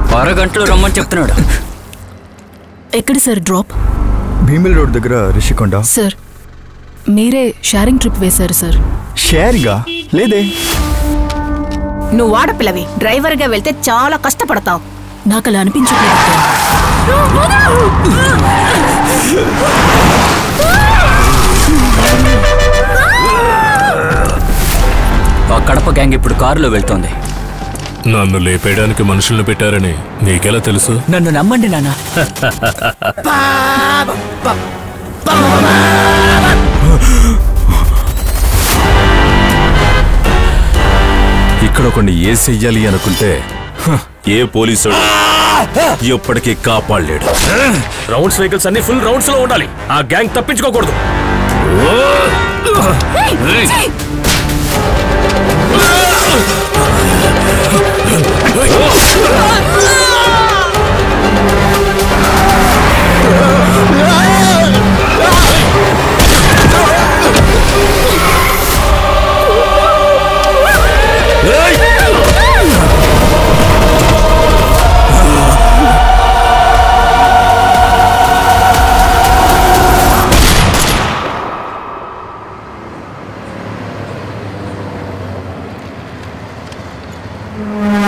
అరగంటలో రమ్మని చెప్తున్నాడు ఎక్కడి సార్ డ్రాప్ భీమిల్ రోడ్ దగ్గర రిషికొండ సార్ మీరే షేరింగ్ ట్రిప్ వేశారు సార్ షేర్గా లేదే నువ్వు ఆడపిల్లవి డ్రైవర్గా వెళ్తే చాలా కష్టపడతావు నాకు అలా అనిపించట్లేదు అత్తయ్య. ఆ కడప గ్యాంగ్ ఇప్పుడు కారులో వెళ్తోంది నన్ను లేపేయడానికి మనుషుల్ని పెట్టారని నీకెలా తెలుసు నన్ను నమ్మండి నాన్న ఇక్కడ కొన్ని ఏ చెయ్యాలి అనుకుంటే హ, ఏ పోలీసు ఎప్పటికీ కాపాడలేడు రౌండ్స్ వెహికల్స్ అన్ని ఫుల్ రౌండ్స్ లో ఉండాలి ఆ గ్యాంగ్ తప్పించుకోకూడదు ఆ